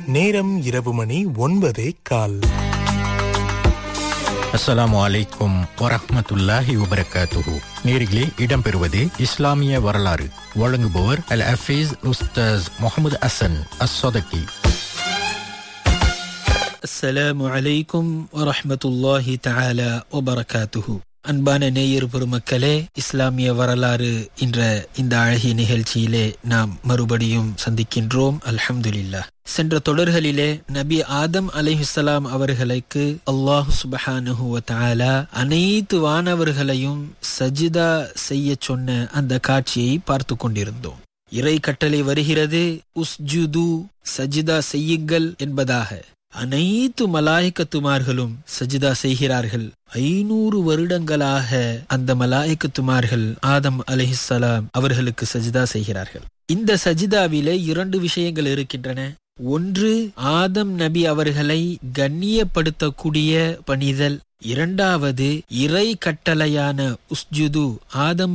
நேரம் இரவு மணி ஒன்பதே கால் அஸ்ஸலாமு அலைக்கும் வரஹ்மத்துல்லாஹி வபரகாத்துஹு நேரிலே இடம்பெறுவது இஸ்லாமிய வரலாறு வழங்குபவர் அல் ஹஃபீஸ் உஸ்தாஸ் முகமது அசன் அஸ்ஸதகி அஸ்ஸலாமு அலைக்கும் வரஹ்மத்துல்லாஹி தஆலா வபரகாத்துஹு அன்பான நேயர் பெருமக்களே இஸ்லாமிய வரலாறு என்ற இந்த அழகிய நிகழ்ச்சியிலே நாம் மறுபடியும் சந்திக்கின்றோம் அல்ஹம்துலில்லாஹ் சென்ற தொடர்களிலே நபி ஆதம் அலைஹிஸ்ஸலாம் அவர்களுக்கு அல்லாஹு சுபஹானஹு வ தஆலா அனைத்து வானவர்களையும் சஜிதா செய்ய சொன்ன அந்த காட்சியை பார்த்து கொண்டிருந்தோம் இறை கட்டளை வருகிறது உஸ்ஜுது சஜிதா செய்யுங்கள் என்பதாக அனைத்து மலாய்க்கத்துமார்களும் சஜிதா செய்கிறார்கள் ஐநூறு வருடங்களாக அந்த மலாய்க்கத்துமார்கள் ஆதம் அலிஹிசலாம் அவர்களுக்கு சஜிதா செய்கிறார்கள் இந்த சஜிதாவிலே இரண்டு விஷயங்கள் இருக்கின்றன ஒன்று ஆதம் நபி அவர்களை கண்ணியப்படுத்தக்கூடிய பணிதல் இரண்டாவது இறை கட்டளையான உஸ்ஜுது ஆதம்